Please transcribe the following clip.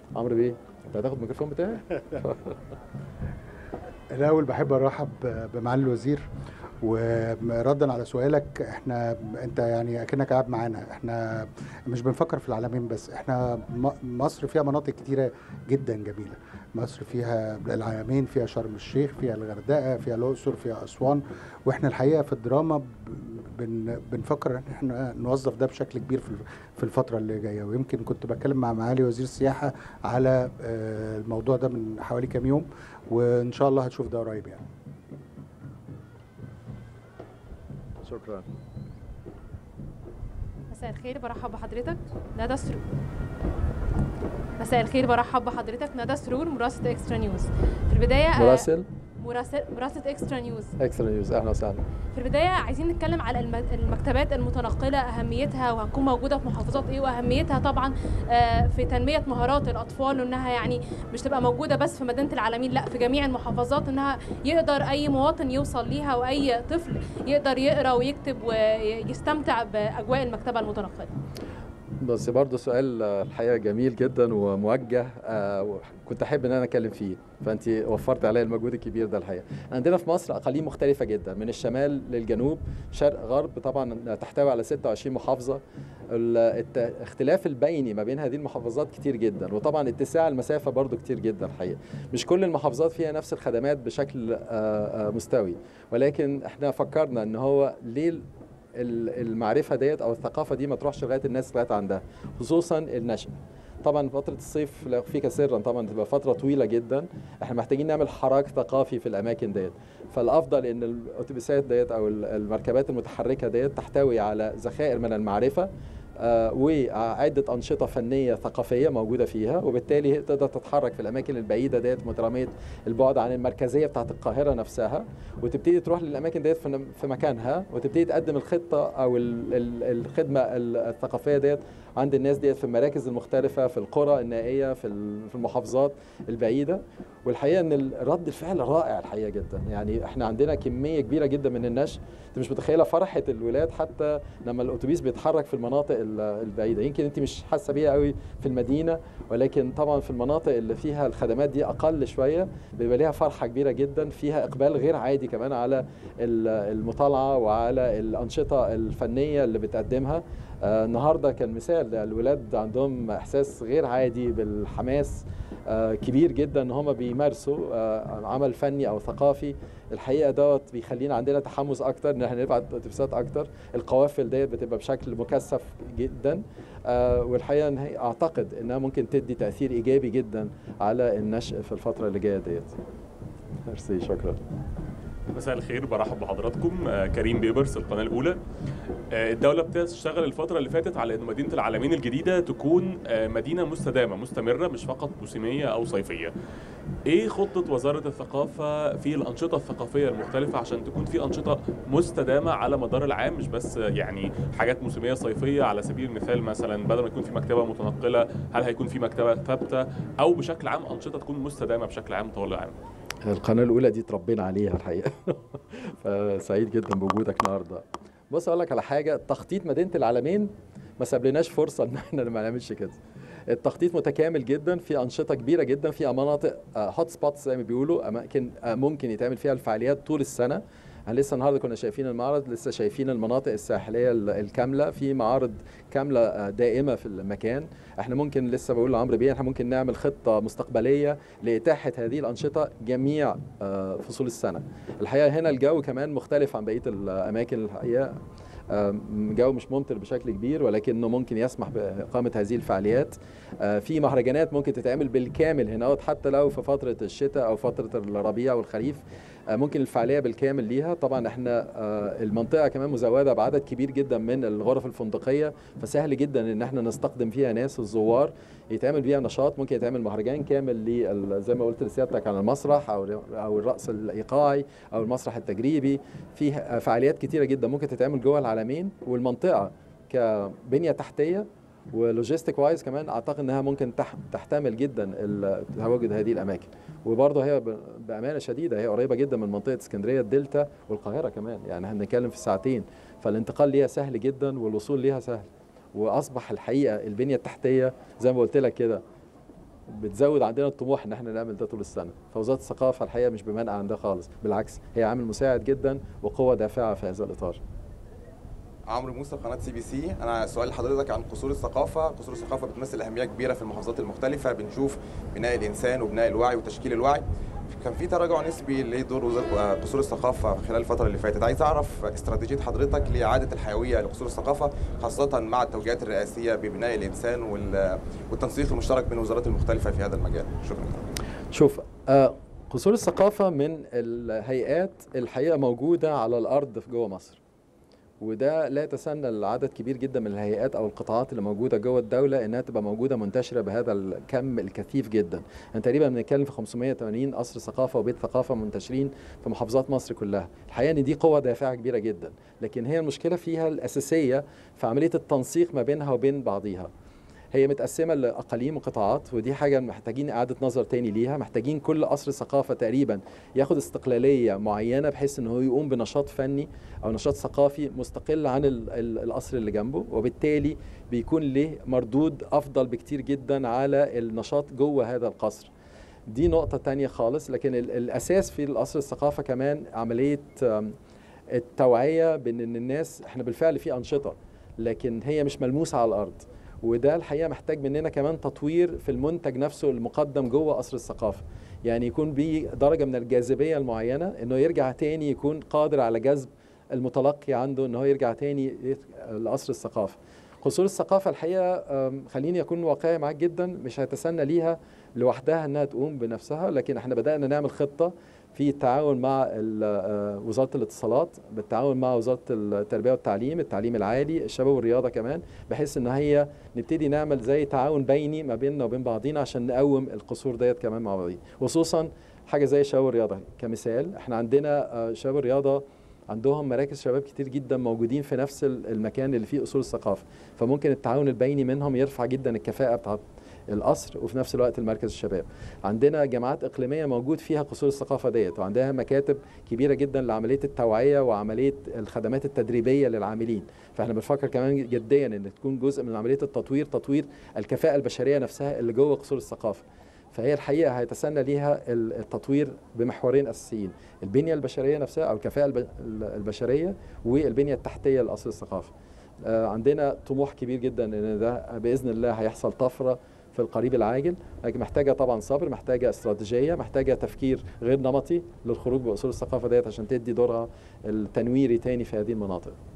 عمرو بيه انت هتاخد الميكروفون بتاعي الاول بحب ارحب بمعالي الوزير وردا على سؤالك احنا انت يعني اكنك قاعد معانا احنا مش بنفكر في العالمين بس احنا م- مصر فيها مناطق كتيره جدا جميله مصر فيها العالمين فيها شرم الشيخ فيها الغردقه فيها الاقصر فيها اسوان واحنا الحقيقه في الدراما ب- بن بنفكر ان احنا نوظف ده بشكل كبير في في الفتره اللي جايه ويمكن كنت بتكلم مع معالي وزير السياحه على آه، الموضوع ده من حوالي كام يوم وان شاء الله هتشوف ده قريب يعني شكرا مساء الخير برحب بحضرتك ندى سرور مساء الخير برحب بحضرتك ندى سرور مراسلة اكسترا نيوز في البداية آه، مراسل مراسل مراسلة اكسترا نيوز اكسترا نيوز اهلا وسهلا في البداية عايزين نتكلم على الم- المكتبات المتنقلة أهميتها وهتكون موجودة في محافظات إيه وأهميتها طبعا آه، في تنمية مهارات الأطفال وإنها يعني مش تبقى موجودة بس في مدينة العالمين لا في جميع المحافظات إنها يقدر أي مواطن يوصل ليها وأي طفل يقدر يقرأ ويكتب ويستمتع بأجواء المكتبة المتنقلة بس برضه سؤال آه، الحقيقه جميل جدا وموجه آه، كنت احب ان انا اتكلم فيه فانت وفرت عليا المجهود الكبير ده الحقيقه عندنا في مصر اقاليم مختلفه جدا من الشمال للجنوب شرق غرب طبعا تحتوي على 26 محافظه الاختلاف البيني ما بين هذه المحافظات كتير جدا وطبعا اتساع المسافه برضو كتير جدا الحقيقه مش كل المحافظات فيها نفس الخدمات بشكل آه، آه، مستوي ولكن احنا فكرنا ان هو ليه ال- المعرفه ديت او الثقافه دي ما تروحش لغايه الناس لغايه عندها خصوصا النشء طبعا فتره الصيف لا يخفيك سرا طبعا تبقى فتره طويله جدا احنا محتاجين نعمل حراك ثقافي في الاماكن ديت فالافضل ان الاتوبيسات ديت او ال- المركبات المتحركه ديت تحتوي على ذخائر من المعرفه آه، وعدة أنشطة فنية ثقافية موجودة فيها وبالتالي تقدر تتحرك في الأماكن البعيدة ديت مترامية البعد عن المركزية بتاعت القاهرة نفسها وتبتدي تروح للأماكن ديت في في مكانها وتبتدي تقدم الخطة أو ال- ال- الخدمة ال- الثقافية ديت عند الناس ديت في المراكز المختلفة في القرى النائية في ال- في المحافظات البعيدة والحقيقة إن الرد الفعل رائع الحقيقة جدا يعني إحنا عندنا كمية كبيرة جدا من النشء أنت مش متخيلة فرحة الولاد حتى لما الأتوبيس بيتحرك في المناطق ال- البعيدة يمكن أنت مش حاسة بيها قوي في المدينة ولكن طبعا في المناطق اللي فيها الخدمات دي أقل شوية بيبقى ليها فرحة كبيرة جدا فيها إقبال غير عادي كمان على ال- المطالعة وعلى الأنشطة الفنية اللي بتقدمها آه، النهارده كان مثال الولاد عندهم احساس غير عادي بالحماس آه، كبير جدا ان هم بيمارسوا آه، عمل فني او ثقافي الحقيقه دوت بيخلينا عندنا تحمس اكتر ان احنا نبعت اتوبيسات اكتر القوافل ديت بتبقى بشكل مكثف جدا آه، والحقيقه ان هي اعتقد انها ممكن تدي تاثير ايجابي جدا على النشء في الفتره اللي جايه ديت ميرسي شكرا مساء الخير برحب بحضراتكم آه، كريم بيبرس القناه الاولى آه، الدوله بتشتغل الفتره اللي فاتت على ان مدينه العالمين الجديده تكون آه، مدينه مستدامه مستمره مش فقط موسميه او صيفيه ايه خطه وزاره الثقافه في الانشطه الثقافيه المختلفه عشان تكون في انشطه مستدامه على مدار العام مش بس آه، يعني حاجات موسميه صيفيه على سبيل المثال مثلا بدل ما يكون في مكتبه متنقله هل هيكون في مكتبه ثابته او بشكل عام انشطه تكون مستدامه بشكل عام طوال العام القناه الاولى دي اتربينا عليها الحقيقه فسعيد جدا بوجودك النهارده بص اقول لك على حاجه تخطيط مدينه العالمين ما سابلناش فرصه ان احنا ما نعملش كده التخطيط متكامل جدا في انشطه كبيره جدا في مناطق هوت سبوتس زي ما بيقولوا اماكن آه، ممكن يتعمل فيها الفعاليات طول السنه احنا لسه النهارده كنا شايفين المعرض لسه شايفين المناطق الساحليه ال- الكامله في معارض كامله آه، دائمه في المكان احنا ممكن لسه بقول لعمرو بيه احنا ممكن نعمل خطه مستقبليه لاتاحه هذه الانشطه جميع آه، فصول السنه الحقيقه هنا الجو كمان مختلف عن بقيه الاماكن الحقيقه آم، جو مش ممطر بشكل كبير ولكنه ممكن يسمح بإقامة هذه الفعاليات آه، في مهرجانات ممكن تتعمل بالكامل هنا حتى لو في فترة الشتاء أو فترة الربيع والخريف آه، ممكن الفعالية بالكامل ليها طبعا احنا آه، المنطقة كمان مزودة بعدد كبير جدا من الغرف الفندقية فسهل جدا ان احنا نستخدم فيها ناس الزوار يتعمل بيها نشاط ممكن يتعمل مهرجان كامل لل- زي ما قلت لسيادتك عن المسرح او او الرقص الايقاعي او المسرح التجريبي في فعاليات كتيره جدا ممكن تتعمل جوه العالمين والمنطقه كبنيه تحتيه ولوجيستيك وايز كمان اعتقد انها ممكن تح- تحتمل جدا ال- تواجد هذه الاماكن وبرضه هي ب- بامانه شديده هي قريبه جدا من منطقه اسكندريه الدلتا والقاهره كمان يعني هنتكلم في ساعتين فالانتقال ليها سهل جدا والوصول ليها سهل واصبح الحقيقه البنيه التحتيه زي ما قلت لك كده بتزود عندنا الطموح ان احنا نعمل ده طول السنه فوزاره الثقافه الحقيقه مش بمنع عن ده خالص بالعكس هي عامل مساعد جدا وقوه دافعه في هذا الاطار عمرو موسى قناه سي بي سي انا سؤال لحضرتك عن قصور الثقافه قصور الثقافه بتمثل اهميه كبيره في المحافظات المختلفه بنشوف بناء الانسان وبناء الوعي وتشكيل الوعي كان في تراجع نسبي لدور وزاره قصور الثقافه خلال الفتره اللي فاتت عايز اعرف استراتيجيه حضرتك لاعاده الحيويه لقصور الثقافه خاصه مع التوجيهات الرئاسيه ببناء الانسان والتنسيق المشترك بين الوزارات المختلفه في هذا المجال شكرا شوف آه قصور الثقافه من الهيئات الحقيقه موجوده على الارض في جوه مصر وده لا يتسنى لعدد كبير جدا من الهيئات او القطاعات اللي موجوده جوه الدوله انها تبقى موجوده منتشره بهذا الكم الكثيف جدا يعني تقريبا بنتكلم في 580 قصر ثقافه وبيت ثقافه منتشرين في محافظات مصر كلها الحقيقه ان دي قوه دافعه كبيره جدا لكن هي المشكله فيها الاساسيه في عمليه التنسيق ما بينها وبين بعضيها هي متقسمه لاقاليم وقطاعات ودي حاجه محتاجين اعاده نظر تاني ليها محتاجين كل قصر ثقافه تقريبا ياخد استقلاليه معينه بحيث ان هو يقوم بنشاط فني او نشاط ثقافي مستقل عن ال ال القصر اللي جنبه وبالتالي بيكون له مردود افضل بكتير جدا على النشاط جوه هذا القصر دي نقطه تانية خالص لكن الاساس في القصر الثقافه كمان عمليه التوعيه بان الناس احنا بالفعل في انشطه لكن هي مش ملموسه على الارض وده الحقيقه محتاج مننا كمان تطوير في المنتج نفسه المقدم جوه قصر الثقافه يعني يكون بيه درجه من الجاذبيه المعينه انه يرجع تاني يكون قادر على جذب المتلقي عنده ان هو يرجع تاني لقصر الثقافه قصور الثقافه الحقيقه خليني اكون واقعي معاك جدا مش هيتسنى ليها لوحدها انها تقوم بنفسها لكن احنا بدانا نعمل خطه في التعاون مع وزاره الاتصالات بالتعاون مع وزاره التربيه والتعليم التعليم العالي الشباب والرياضه كمان بحيث ان هي نبتدي نعمل زي تعاون بيني ما بيننا وبين بعضينا عشان نقوم القصور ديت كمان مع بعضينا خصوصا حاجه زي الشباب والرياضه كمثال احنا عندنا شباب الرياضه عندهم مراكز شباب كتير جدا موجودين في نفس المكان اللي فيه اصول الثقافه فممكن التعاون البيني منهم يرفع جدا الكفاءه بتاعت القصر وفي نفس الوقت المركز الشباب عندنا جامعات اقليميه موجود فيها قصور الثقافه ديت وعندها مكاتب كبيره جدا لعمليه التوعيه وعمليه الخدمات التدريبيه للعاملين فاحنا بنفكر كمان جديا ان تكون جزء من عمليه التطوير تطوير الكفاءه البشريه نفسها اللي جوه قصور الثقافه فهي الحقيقه هيتسنى ليها التطوير بمحورين اساسيين البنيه البشريه نفسها او الكفاءه البشريه والبنيه التحتيه لقصر الثقافه عندنا طموح كبير جدا ان ده باذن الله هيحصل طفره في القريب العاجل لكن محتاجه طبعا صبر محتاجه استراتيجيه محتاجه تفكير غير نمطي للخروج باصول الثقافه ديت عشان تدي دورها التنويري تاني في هذه المناطق